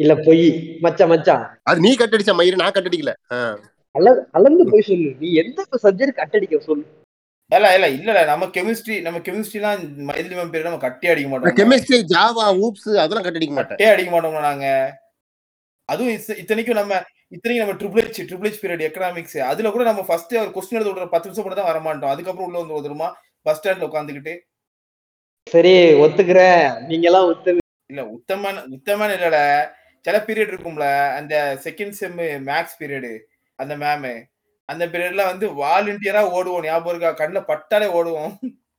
இல்ல பொய் மச்சான் மச்சான் அது நீ கட்டடிச்ச மயிறு நான் கட்டடிக்கல ஆ. அள அளந்து போய் சொல்லு நீ எந்த சப்ஜெக்ட் கட்டடிக்க சொல்லு இல்ல இல்ல இல்ல இல்ல நம்ம கெமிஸ்ட்ரி நம்ம கெமிஸ்ட்ரிலாம் மைதிலி மேம் பேர் நம்ம கட்டி அடிக்க நான் மாட்டோம் கெமிஸ்ட்ரி ஜாவா ஊப்ஸ் அதெல்லாம் கட்டடிக்க மாட்டேன் கட்டே அடிக்க மாட்டோம் நாங்க அதுவும் இஸ்- இத்தனைக்கும் நம்ம இத்தனைக்கும் நம்ம triple H triple H period economics அதுல கூட நம்ம ஃபர்ஸ்ட் அவர் கொஸ்டின் எழுத விடுற பத்து நிமிஷம் கூட தான் வர மாட்டோம் அதுக்கப்புறம் உள்ள வந்து வந்துருமா பஸ் ஸ்டாண்ட்ல உட்காந்துக்கிட்டு சரி ஒத்துக்கிறேன் நீங்க எல்லாம் ஒத்து இல்ல உத்தமன் உத்தமன் இல்லல சில பீரியட் இருக்கும்ல அந்த செகண்ட் செம் மேக்ஸ் பீரியடு அந்த மேமு அந்த பீரியட்ல வந்து வாலண்டியரா ஓடுவோம் ஞாபகம் இருக்கா கண்ணுல பட்டாலே ஓடுவோம்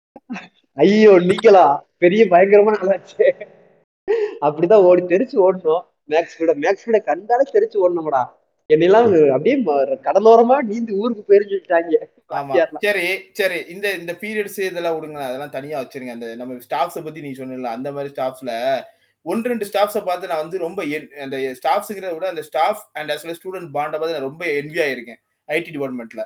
ஐயோ நீங்களா பெரிய பயங்கரமான ஆளாச்சு அப்படிதான் ஓடி தெரிச்சு ஓடணும் மேக்ஸ் விட மேக்ஸ் விட கண்டாலே தெரிச்சு ஓடணும்டா என்னெல்லாம் அப்படியே ம- கடலோரமா நீந்தி ஊருக்கு போயிருந்து சொல்லிட்டாங்க ஆமா வாத்தியார்லாம். சரி சரி இந்த இந்த பீரியட்ஸ் இதெல்லாம் விடுங்க அதெல்லாம் தனியா வச்சிருங்க அந்த நம்ம ஸ்டாஃப்ஸ பத்தி நீ சொன்னல அந்த மாதிரி ஸ்டாஃப்ஸ்ல ஒன்று ரெண்டு ஸ்டாஃப்ஸை பார்த்து நான் வந்து ரொம்ப en- அந்த ஸ்டாஃப்ஸுங்கிறத விட அந்த ஸ்டாஃப் அண்ட் அஸ் ஸ்டூடெண்ட் பாண்டை பார்த்து நான் ரொம்ப என்வி ஆயிருக்கேன் ஐடி டிபார்ட்மெண்ட்ல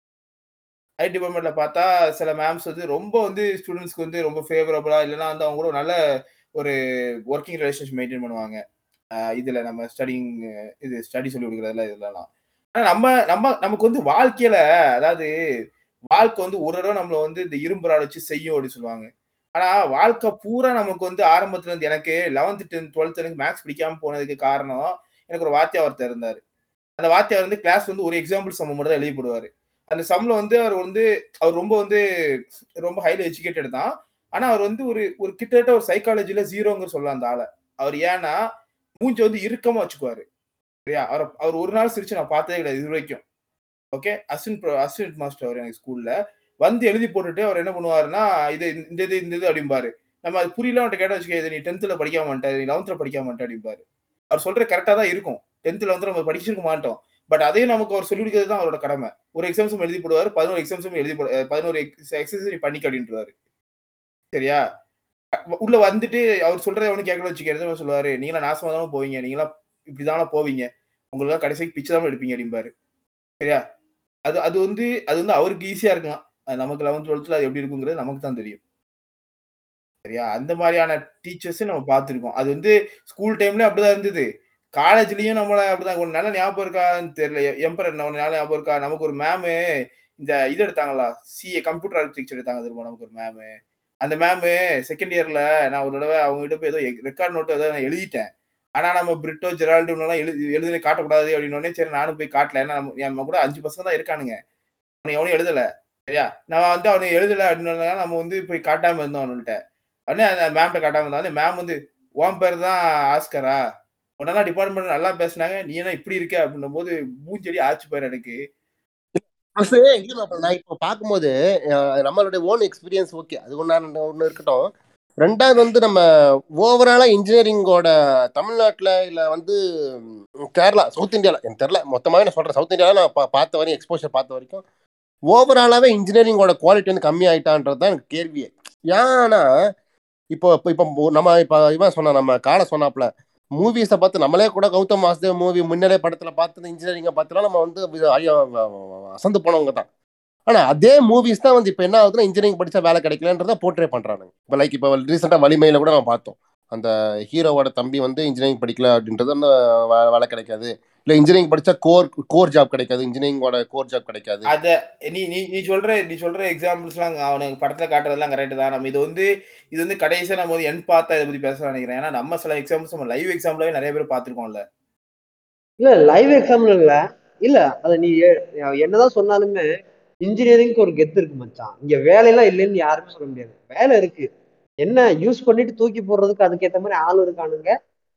ஐடி டிபார்ட்மெண்ட்ல பார்த்தா சில மேம்ஸ் வந்து ரொம்ப வந்து ஸ்டூடெண்ட்ஸ்க்கு வந்து ரொம்ப ஃபேவரபுளா இல்லைன்னா வந்து அவங்க கூட ஒரு நல்ல ஒரு ஒர்க்கிங் ரிலேஷன்ஷிப் மெயின்டைன் பண்ணுவாங்க ஆஹ் இதுல நம்ம ஸ்டடிங் இது ஸ்டடி சொல்லி கொடுக்குறதுல இதெல்லாம் ஆனா நம்ம நம்ம நமக்கு வந்து வாழ்க்கையில அதாவது வாழ்க்கை வந்து ஒரு தடவை நம்மள வந்து இந்த இரும்பு ராடு வச்சு செய்யும் அப்படின்னு சொல்லுவாங்க ஆனா வாழ்க்கை பூரா நமக்கு வந்து ஆரம்பத்துல இருந்து எனக்கு லெவன்த் டென்த் டுவெல்த் எனக்கு மேக்ஸ் பிடிக்காம போனதுக்கு காரணம் எனக்கு ஒரு வாத்தியார் ஒருத்தர் இருந்தாரு அந்த வாத்தியார் வந்து கிளாஸ் வந்து ஒரு எக்ஸாம்பிள் சம் மட்டும் தான் எழுதி போடுவாரு அந்த சம்ல வந்து அவர் வந்து அவர் ரொம்ப வந்து ரொம்ப ஹைலி எஜுகேட்டட் தான் ஆனா அவர் வந்து ஒரு ஒரு கிட்டத்தட்ட ஒரு சைக்காலஜில ஜீரோங்க சொல்லலாம் அந்த ஆளை அவர் ஏன்னா மூஞ்சி வந்து இறுக்கமா வச்சுக்குவாரு சரியா அவர் அவர் ஒரு நாள் சிரிச்சு நான் பார்த்ததே கிடையாது இது வரைக்கும் ஓகே அசிஸ்டன்ட் அசிஸ்டன்ட் மாஸ்டர் அவர் எனக்கு ஸ்கூல்ல வந்து எழுதி போட்டுட்டு அவர் என்ன பண்ணுவாருன்னா இது இந்த இது இந்த இது அப்படிம்பாரு நம்ம அது புரியல அவன்கிட்ட கேட்ட வச்சுக்க இது நீ டென்த்ல படிக்காம மாட்டேன் நீ லெவன்த்ல படிக்காம மாட்டேன் அப்படிம்பாரு அவர் சொல்ற கரெக்டா தான் இருக்கும் டென்த்ல வந்து நம்ம படிச்சிருக்க மாட்டோம் பட் அதையும் நமக்கு அவர் சொல்லி கொடுக்கிறது தான் அவரோட கடமை ஒரு எக்ஸாம்ஸும் எழுதி போடுவார் பதினோரு எக்ஸாம்ஸும் எழுதி போடு அஹ் பதினோரு எக்ஸசைஸ் நீ பண்ணிக்க அப்படின்றாரு சரியா அ- உள்ள வந்துட்டு அவர் சொல்றதை அவனு கேட்கல வச்சுக்கிறது சொல்லுவாரு நீங்களா நாசமா தானே போவீங்க நீங்களா இப்படிதானே போவீங்க உங்களுக்கு கடைசிக்கு பிச்சை தான் எடுப்பீங்க அப்படிம்பாரு சரியா அது அது வந்து அது வந்து அவருக்கு ஈஸியா இருக்கலாம் அது நமக்கு லெவன்த் டுவெல்த்ல அது எப்படி இருக்குங்கிறது நமக்கு தான் தெரியும் சரியா அந்த மாதிரியான டீச்சர்ஸ் நம்ம பார்த்துருக்கோம் அது வந்து ஸ்கூல் டைம்ல அப்படிதான் இருந்தது காலேஜ்லயும் நம்மள அப்படிதான் ஒரு நல்ல ஞாபகம் இருக்கான்னு தெரியல எம்பரர் நல்ல ஞாபகம் இருக்கா நமக்கு ஒரு மேமு இந்த இது எடுத்தாங்களா சிஏ கம்ப்யூட்டர் ஆர்கிடெக்சர் எடுத்தாங்க தெரியுமா நமக்கு ஒரு மேமு அந்த மேமு செகண்ட் இயர்ல நான் ஒரு தடவை அவங்க கிட்ட போய் ஏதோ ரெக்கார்ட் நோட்டு ஏதோ நான் எழுதிட்டேன் ஆனா நம்ம பிரிட்டோ ஜெரால்டு எல்லாம் எழுதி எழுதி காட்டக்கூடாது அப்படின்னு உடனே சரி நானும் போய் காட்டல ஏன்னா நம்ம நம்ம கூட அஞ்சு பசங்க தான் இருக்கானுங்க அவனை எவனும் எழுதல சரியா நான் வந்து அவனை எழுதல அப்படின்னு நம்ம வந்து போய் காட்டாம இருந்தோம் அவன்கிட்ட உடனே அந்த மேம்கிட்ட காட்டாம இருந்தா மேம் வந்து உன் பேர் தான் ஆஸ்கரா உடனே டிபார்ட்மெண்ட் நல்லா பேசுனாங்க நீ என்ன இப்படி இருக்க அப்படின்னும் போது மூஞ்செடி ஆச்சு பேர் எனக்கு Plus, இல்ல மாப்பிள, நான் இப்போ பார்க்கும்போது அஹ், நம்மளுடைய ஓன் எக்ஸ்பீரியன்ஸ் ஓகே அது ஒன்றா ஒன்று இருக்கட்டும் ரெண்டாவது வந்து நம்ம ஓவராலாக இன்ஜினியரிங்கோட தமிழ்நாட்டில் இல்லை வந்து ம், கேரளா சவுத் இந்தியாவில் எனக்கு தெரில மொத்தமாகவே நான் சொல்கிறேன் சவுத் இந்தியாவில் நான் பா- பார்த்த வரையும் எக்ஸ்போஷர் பார்த்த வரைக்கும் ஓவராலாகவே இன்ஜினியரிங்கோட குவாலிட்டி வந்து கம்மியாயிட்டான்றது தான் எனக்கு கேள்வியே ஏன்னா இப்போ இப்போ இப்போ நம்ம இப்போ இவன் சொன்னா நம்ம காலை சொன்னாப்ல மூவிஸை பார்த்து நம்மளே கூட கௌதம் வாசுதேவ் மூவி முன்னிலை படத்தில் பார்த்து இன்ஜினியரிங்கை பார்த்துலாம் நம்ம வந்து வி- ஐயோ, வ- வ- அசந்து போனவங்க தான் ஆனால் அதே மூவிஸ் தான் வந்து இப்போ என்ன ஆகுதுன்னா இன்ஜினியரிங் படித்தா வேலை கிடைக்கலன்றத போர்ட்ரே பண்ணுறானுங்க இப்போ லைக் இப்போ ரீசெண்டாக வலிமையில் கூட நம்ம பார்த்தோம் அந்த ஹீரோவோட தம்பி வந்து இன்ஜினியரிங் படிக்கல அப்படின்றது அந்த வே- வேலை கிடைக்காது இல்லை இன்ஜினியரிங் படித்தா கோர் கோர் ஜாப் கிடைக்காது இன்ஜினியரிங்கோட கோர் ஜாப் கிடைக்காது அத நீ நீ நீ சொல்ற நீ சொல்ற எக்ஸாம்பிள்ஸ்லாம் அவனுக்கு படத்துல காட்டுறதெல்லாம் கரெக்ட் தான் நம்ம இது வந்து இது வந்து கடைசியா நம்ம வந்து என் பார்த்தா இதை பத்தி பேச நினைக்கிறேன் ஏன்னா நம்ம சில எக்ஸாம்பிள்ஸ் நம்ம லைவ் எக்ஸாம்பிளாவே நிறைய பேர் பார்த்திருக்கோம்ல இல்ல லைவ் எக்ஸாம்பிள் இல்ல இல்ல அத நீ எ- என்னதான் சொன்னாலுமே இன்ஜினியரிங்க்கு ஒரு கெத்து இருக்கு மச்சான் இங்க வேலையெல்லாம் இல்லைன்னு யாருமே சொல்ல முடியாது வேலை இருக்கு என்ன யூஸ் பண்ணிட்டு தூக்கி போடுறதுக்கு அதுக்கேத்த மாதிரி ஆள் இருக்கானுங்க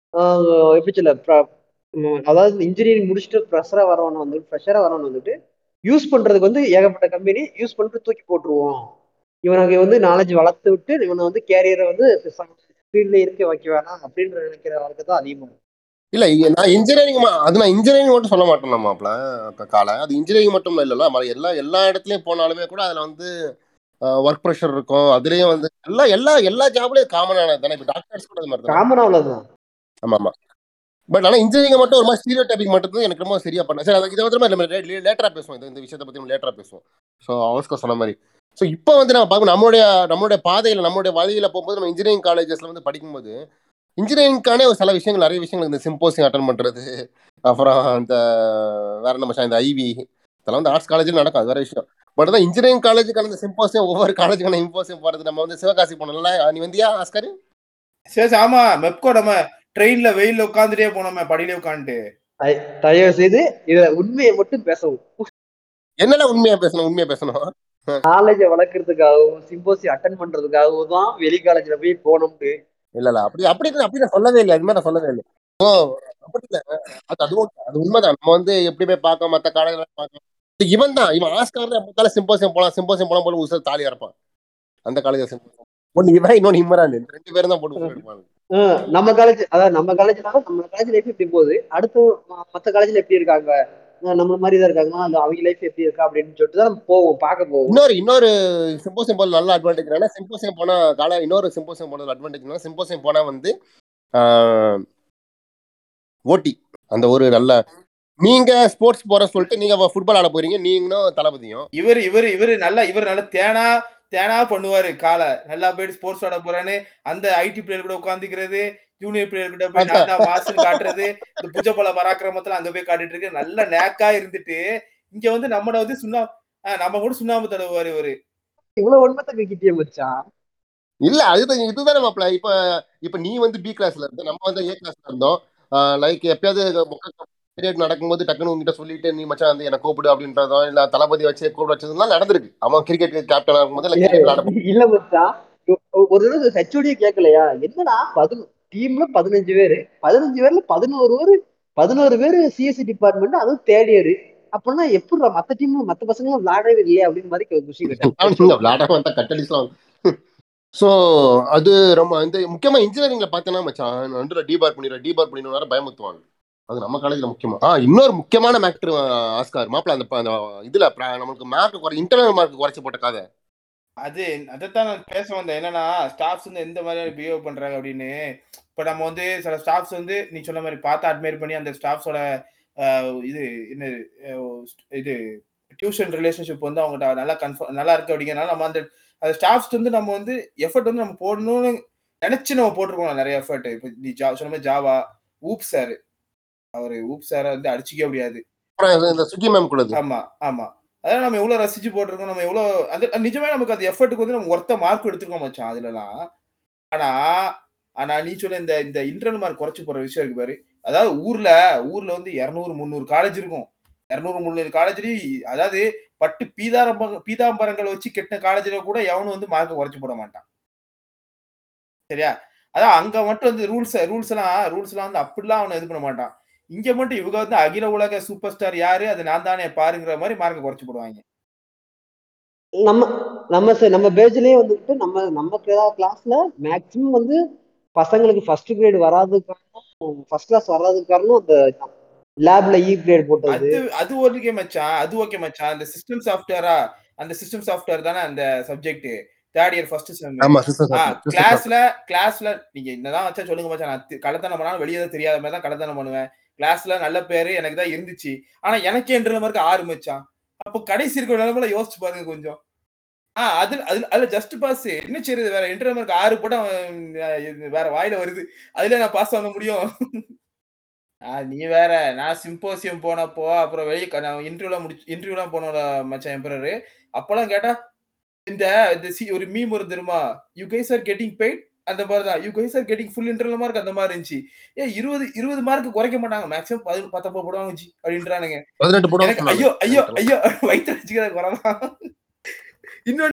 ஆஹ் எப்படி சொல்ல pro- உம் அதாவது இன்ஜினியரிங் முடிச்சுட்டு ஃப்ரெஷரா வரவன் வந்து ஃப்ரெஷரா வரவன் வந்துட்டு யூஸ் பண்றதுக்கு வந்து ஏகப்பட்ட கம்பெனி யூஸ் பண்ணிட்டு தூக்கி போட்டுருவோம் இவனுக்கு வந்து நாலேஜ் வளர்த்து விட்டு இவனை வந்து கேரியரை வந்து ஃபீல்ட்ல இருக்க வைக்க வேணாம் அப்படின்ற நினைக்கிற வாழ்க்கை தான் அதிகமா இருக்கு. இல்ல இ- நான் இன்ஜினியரிங் அது நான் இன்ஜினியரிங் மட்டும் சொல்ல மாட்டேன் நம்மள காலை அது இன்ஜினியரிங் மட்டும் இல்லைல்ல மற்ற எல்லா எல்லா இடத்துலயும் போனாலுமே கூட அதுல வந்து ஒர்க் ப்ரெஷர் இருக்கும் அதுலயும் வந்து எல்லா எல்லா எல்லா ஜாப்லயும் காமனானது தானே இப்போ டாக்டர்ஸ் கூட அது மாதிரி தானே காமனா உள்ளதுதான் ஆமா ஆமா பட் ஆனா இன்ஜினியரிங் மட்டும் ஒரு மாதிரி ஸ்டீரியோ டாபிக் மட்டும் தான் எனக்கு ரொம்ப சரியா பண்ண சரி அதுக்கு இதை வந்து நம்ம லேட்டரா பேசுவோம் இந்த- இந்த விஷயத்தை பத்தி நம்ம லேட்டரா பேசுவோம் ஸோ அவஸ்கர் சொன்ன மாதிரி ஸோ இப்போ வந்து நம்ம பார்க்கணும் நம்மளுடைய நம்மளுடைய பாதையில் நம்மளுடைய வழியில போகும்போது நம்ம இன்ஜினியரிங் காலேஜஸ்ல வந்து படிக்கும்போது இன்ஜினியரிங்கான ஒரு சில விஷயங்கள் நிறைய விஷயங்கள் இந்த சிம்போசியம் அட்டன் பண்றது அப்புறம் இந்த வேற என்ன மச்சான் இந்த ஐவி இதெல்லாம் வந்து ஆர்ட்ஸ் காலேஜில் நடக்கும் அது வேற விஷயம் பட் தான் இன்ஜினியரிங் காலேஜுக்கான இந்த சிம்போசியம் ஒவ்வொரு காலேஜுக்கான இம்போசியம் போறது நம்ம வந்து சிவகாசி போனோம்ல நீ வந்தியா ஆஸ்கர் சரி ஆமா மெப்கோ நம்ம ட்ரெயின்ல வெயில்ல உட்காந்துட்டே போனோமே படியில உட்காந்துட்டு தய- தயவு செய்து இதுல உண்மையை மட்டும் பேசவும் என்னெல்லாம் உண்மையா பேசணும் உண்மையா பேசணும் காலேஜை வளர்க்கறதுக்காகவும் சிம்போசி அட்டன் பண்றதுக்காகவும் தான் வெளி காலேஜ்ல போய் போனோம்னு இல்ல இல்ல அப்படி அப்படி அப்படி நான் சொல்லவே இல்லை அது மாதிரி நான் சொல்லவே இல்லை ஓ அப்படி இல்ல அது அது okay. அது உண்மைதான் நம்ம வந்து எப்படியுமே பார்க்க மத்த காலேஜ்ல பார்க்க இவன் தான் இவன் ஆஸ்கார் தான் எப்ப சிம்போசியம் போலாம் சிம்போசியம் போலாம் போல உசர் தாலியா இருப்பான் அந்த காலேஜ் சிம்போசியம் ஒன்னு இவன் இன்னொன்னு இம்ரான் இந்த ரெண்டு பேரும் தான் போட்டு உசுர் எடுப்பாங்க ஹம், நம்ம காலேஜ் அதாவது நம்ம காலேஜ்னால நம்ம காலேஜ் லைஃப் எப்படி போகுது அடுத்து ம- மத்த காலேஜ்ல எப்படி இருக்காங்க அஹ் நம்மள மாதிரி தான் இருக்காங்களா அந்த அவங்க லைஃப் எப்படி இருக்கா அப்படின்னு சொல்லிட்டு தான் நம்ம போவோம் பார்க்க போவோம் இன்னொரு இன்னொரு சிம்போசியம் போல நல்ல அட்வான்டேஜ் என்னன்னா சிம்போசியம் போனா கால இன்னொரு சிம்போசியம் போன அட்வான்டேஜ் சிம்போசியம் போனா வந்து ஓட்டி அந்த ஒரு நல்ல நீங்க ஸ்போர்ட்ஸ் போற சொல்லிட்டு நீங்க ஃபுட்பால் ஆட போறீங்க நீங்களும் தளபதியும் இவர் இவர் இவர் நல்லா இவர் நல்லா தேனா தேனா பண்ணுவாரு காலை நல்லா போயிட்டு ஸ்போர்ட்ஸ் ஆட போறான்னு அந்த ஐடி பிளேயர் கூட உட்காந்துக்கிறது ஜூனியர் பிளேயர் கூட போய் நான் தான் மாசுன்னு காட்டுறது இந்த புஜப்பல பராக்கிரமத்துல அங்க போய் காட்டிட்டு இருக்கு நல்ல நேக்கா இருந்துட்டு இங்க வந்து நம்மட வந்து சுண்ணா ஆஹ் நம்ம கூட சுண்ணாம்பு தடவுவாரு இவரு இவ்வளவு உண்மத்தை கிட்டிய மச்சான் இல்ல அதுதான் இதுதானே மாப்பிள இப்ப இப்ப நீ வந்து பி கிளாஸ்ல இருந்த நம்ம வந்து ஏ கிளாஸ்ல இருந்தோம் லைக் எப்பயாவது பீரியட் நடக்கும்போது டக்குனு உங்ககிட்ட சொல்லிட்டு நீ மச்சான் வந்து என்ன கூப்பிடு அப்படின்றதோ இல்ல தளபதி வச்சு கூப்பிட வச்சதுலாம் நடந்திருக்கு அவன் கிரிக்கெட் கேப்டனா இருக்கும்போது இல்ல கிரிக்கெட் விளையாட இல்ல மச்சான் ஒ- ஒரு தடவை ஹெச்ஓடியே கேட்கலையா என்னடா பதினொ டீம்ல பதினஞ்சு பேரு பதினஞ்சு பேர்ல பதினோரு பேரு பதினோரு பேரு சிஎஸ்சி டிபார்ட்மெண்ட் அதுவும் தேர்ட் இயர் அப்படின்னா எப்படி மத்த டீம் மத்த பசங்க விளையாடவே இல்லையா அப்படின்னு மாதிரி கொஸ்டின் கேட்டாங்க அவனுங்க விளையாடாம வந்தா கட்டடிஸ்லாம் ஸோ அது ரொம்ப இந்த முக்கியமா இன்ஜினியரிங்ல பார்த்தேன்னா மச்சான் நடுவில் டிபார் பண்ணிடுற டிபார் பண்ணிடுற வேற பயமுத்துவாங்க அது நம்ம காலேஜ்ல முக்கியமா ஆ இன்னொரு முக்கியமான மேக்டர் ஆஸ்கார் மாப்பிள அந்த அந்த இதுல pra- நமக்கு மார்க் குறை இன்டர்னல் மார்க் குறைச்சு போட்ட கதை அது அதைத்தான் நான் பேச வந்தேன் என்னன்னா ஸ்டாஃப்ஸ் வந்து எந்த மாதிரி பிஹேவ் பண்றாங்க அப்படின்னு இப்ப நம்ம வந்து சில ஸ்டாஃப்ஸ் வந்து நீ சொன்ன மாதிரி பார்த்து அட்மையர் பண்ணி அந்த ஸ்டாஃப்ஸோட இது என்ன அஹ், இது டியூஷன் ரிலேஷன்ஷிப் வந்து அவங்ககிட்ட நல்லா கன்ஃபார்ம் நல்லா இருக்கு அப்படிங்கிறனால நம்ம அந்த அந்த ஸ்டாஃப்ஸ் வந்து நம்ம வந்து எஃபர்ட் வந்து நம்ம போடணும்னு நினைச்சு நம்ம போட்டிருக்கோம் நிறைய எஃபர்ட் இப்போ நீ ஜா சொன்ன மாதிரி ஜாவா ஊப் சார் அவரு ஊப் சாரை வந்து அடிச்சிக்க முடியாது அப்புறம் இந்த சுகி மேம் கூடது ஆமா ஆமா அதான் நம்ம எவ்வளவு ரசிச்சு போட்டிருக்கோம் நம்ம எவ்வளவு அந்த நிஜமே நமக்கு அந்த எஃபர்ட்டுக்கு வந்து நம்ம ஒருத்த மார்க் எடுத்துருக்கோம் மச்சான் அதுலலாம் ஆனா ஆனா நீ சொன்ன இந்த இந்த இன்டர்னல் மார்க் குறைச்சு போற விஷயம் இருக்கு பாரு அதாவது ஊர்ல ஊர்ல வந்து இருநூறு முந்நூறு காலேஜ் இருக்கும் இருநூறு முந்நூறு காலேஜ்லயும் அதாவது பட்டு பீதாரம்ப பீதாம்பரங்களை வச்சு கெட்டின காலேஜ்ல கூட எவனும் வந்து மார்க் குறைச்சு போட மாட்டான் சரியா அதான் அங்க மட்டும் வந்து ரூல்ஸ் ரூல்ஸ் எல்லாம் ரூல்ஸ் எல்லாம் வந்து அப்படிலாம் அவனை இது பண்ண மாட்டான் இங்க மட்டும் இவங்க வந்து அகில உலக சூப்பர் ஸ்டார் யாரு அது நான் தானே பாருங்கிற மாதிரி மார்க்கை குறைச்சு போடுவாங்க நம்ம நம்ம ச- நம்ம பேஜ்லயே வந்துட்டு நம்ம நம்ம கிளாஸ்ல மேக்சிமம் வந்து பசங்களுக்கு ஃபர்ஸ்ட் கிரேட் வராதுக்கு காரணம் ஃபர்ஸ்ட் கிளாஸ் வராதுக்கு காரணம் அந்த லேப்ல இ கிரேட் போட்டது அது அது ஓகே மச்சான் அது ஓகே மச்சான் அந்த சிஸ்டம் சாஃப்ட்வேரா அந்த சிஸ்டம் சாஃப்ட்வேர் தானே அந்த subject third year first sem ஆமா சிஸ்டர் கிளாஸ்ல கிளாஸ்ல நீங்க என்னதான் வச்சா சொல்லுங்க மச்சான் நான் தி- கள்ளத்தனம் பண்ணாலும் வெளியே தான் தெரியாத மாதிரி தான் கள்ளத்தனம் பண்ணுவேன் கிளாஸ்ல நல்ல பேரு எனக்கு தான் இருந்துச்சு ஆனா எனக்கே என்ற மாதிரி ஆறு மச்சான் அப்போ கடைசி இருக்கிற நிலைமையில யோசிச்சு பாருங்க கொஞ்சம் ஆ அது அது அதுல ஜஸ்ட் பாஸ் என்ன செய்யுது வேற இன்டர்னல் மார்க் ஆறு போட்டா அவன், அஹ், இது வேற வாயில வருது அதுல நான் பாஸ் வாங்க முடியும் ஆ, நீ வேற நான் சிம்போசியம் போனப்போ அப்புறம் வெளியே க- நான் இன்டர்வியூலாம் முடிச்சு இன்டர்வியூலாம் போனோம்ல மச்சான் எம்பரரு அப்போலாம் கேட்டா இந்த இந்த சி- ஒரு மீம் வரும் தெரியுமா you guys are getting paid அந்த மாதிரி தான் you guys are getting full internal mark அந்த மாதிரி இருந்துச்சு ஏன் இருபது இருபது மார்க் குறைக்க மாட்டாங்க மேக்ஸிமம் பதினொன்று பத்தொன்பது போடுவாங்க ஜி அப்படின்றானுங்க பதினெட்டு போடுவாங்க எனக்கு ஐயோ ஐயோ ஐயோ வயிற்று வச்சுக்கிறத குறலாம் இன்னொன்னு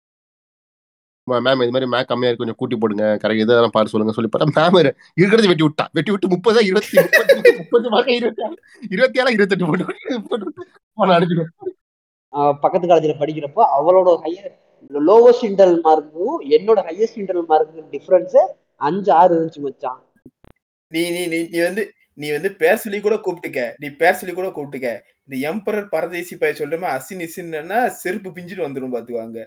மேம் இது மாதிரி மேக் கம்மியா இருக்கு கொஞ்சம் கூட்டி போடுங்க கரெக்ட் இதெல்லாம் பாரு சொல்லுங்க சொல்லி பார்த்தா மேம் இருக்கிறது வெட்டி விட்டா வெட்டி விட்டு முப்பதா இருபத்தி முப்பத்தி முப்பது மார்க் இருபத்தி ஆறு இருபத்தி ஏழா இருபத்தெட்டு போட்டு போட்டு அடிச்சிடும் ஆஹ் பக்கத்து காலேஜ்ல படிக்கிறப்போ அவளோட ஹையர் லோவஸ்ட் இன்டர்னல் மார்க்கும் என்னோட ஹையஸ்ட் இன்டர்னல் மார்க்கும் டிஃபரன்ஸ் அஞ்சு ஆறு இருந்துச்சு மச்சான் நீ நீ நீ நீ வந்து நீ வந்து பேர் சொல்லி கூட கூப்பிட்டுக்க நீ பேர் சொல்லி கூட கூப்பிட்டுக்க இந்த எம்பரர் பரதேசி பைய சொல்றமே அசின் இசின்னா செருப்பு பிஞ்சிட்டு வந்துடும் பாத்துவாங்க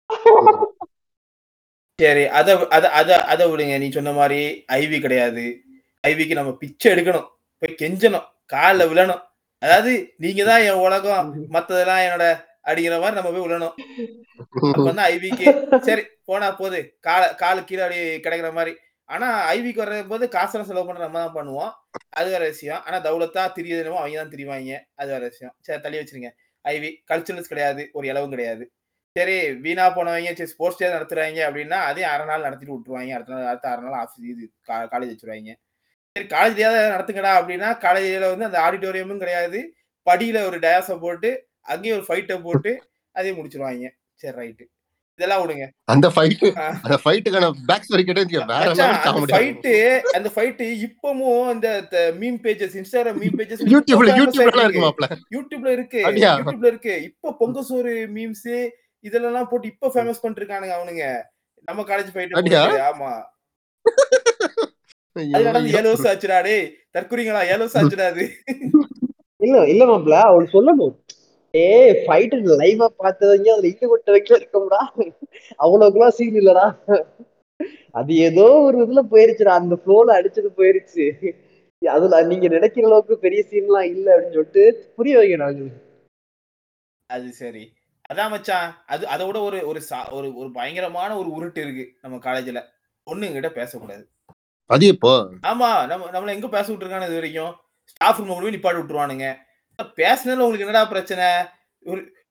சரி அத அத அத அத விடுங்க நீ சொன்ன மாதிரி ஐவி கிடையாது ஐவிக்கு நம்ம பிச்சை எடுக்கணும் போய் கெஞ்சணும் காலில் விழணும் அதாவது நீங்க தான் என் உலகம் மத்ததெல்லாம் என்னோட அடிக்கிற மாதிரி நம்ம போய் விழணும் அப்ப வந்து ஐவிக்கு சரி போனா போது கால காலு கீழே அப்படி கிடைக்கிற மாதிரி ஆனா ஐவிக்கு வர்ற போது காசெல்லாம் செலவு பண்ற நம்ம தான் பண்ணுவோம் அது வேற விஷயம் ஆனா தௌலத்தா திரியதுனமோ அவங்க தான் திரிவாங்க அது வேற விஷயம் சரி தள்ளி வச்சிருங்க ஐவி கல்ச்சுரல்ஸ் கிடையாது ஒரு இலவும் கிடையாது சரி வீணா போனவங்க சரி ஸ்போர்ட்ஸ் டே நடத்துறாங்க அப்படின்னா அதையும் அரை நாள் நடத்திட்டு விட்டுருவாங்க அடுத்த நாள் அடுத்த அரை நாள் ஆஃபீஸ் இது காலேஜ் வச்சிருவாங்க சரி காலேஜ் டேயாவது நடத்துங்கடா அப்படின்னா காலேஜில் வந்து அந்த ஆடிட்டோரியமும் கிடையாது படியில ஒரு டயாஸை போட்டு அங்கேயும் ஒரு ஃபைட்டை போட்டு அதையும் முடிச்சிருவாங்க சரி ரைட்டு இதெல்லாம் விடுங்க அந்த ஃபைட் ஆ. அந்த ஃபைட்டுக்கான பேக் ஸ்டோரி கேட்டது வேற மச்சான், லெவல் அந்த காமெடி ஃபைட்டு அந்த ஃபைட்டு இப்பவும் இந்த meme pages Instagram meme pages யூடியூப்ல யூடியூப்ல இருக்கு மாப்ள யூடியூப்ல இருக்கு அப்படியா? யூடியூப்ல இருக்கு இப்ப பொங்க சோறு மீம்ஸ் இதெல்லாம் போட்டு இப்ப ஃபேமஸ் பண்ணிருக்கானுங்க அவனுங்க நம்ம காலேஜ் ஃபைட் அப்படியா? ஆமா அது நடந்து ஏழு வருஷம் ஆச்சுடா டேய் தற்குறிங்களா ஏழு வருஷம் ஆச்சுடா அது இல்ல இல்ல மாப்ள அவள் சொல்லணும் ஏ ஃபைட் லைவா பார்த்தவங்க அதுல இட்டு கொட்ட வைக்க இருக்கோம்டா அவ்வளவுக்குலாம் சீன் இல்லடா அது ஏதோ ஒரு இதுல போயிருச்சுடா அந்த ஃப்ளோல அடிச்சது போயிருச்சு அதுல நீங்க நினைக்கிற அளவுக்கு பெரிய சீன்லாம் இல்ல அப்படின்னு சொல்லிட்டு புரிய வைக்கணும் அவங்களுக்கு அது சரி அதான் மச்சான் அது அதை விட ஒரு ஒரு சா- ஒரு ஒரு பயங்கரமான ஒரு உருட்டு இருக்கு நம்ம காலேஜ்ல பொண்ணுங்கிட்ட பேசக்கூடாது அது இப்போ ஆமா நம்ம நம்மள எங்க பேச விட்டுருக்கானு இது வரைக்கும் ஸ்டாஃப் ரூம் கொண்டு போய் நிப்பாட்டி விட்டுருவானுங்க பேசுனதுல உங்களுக்கு என்னடா பிரச்சனை ஒரு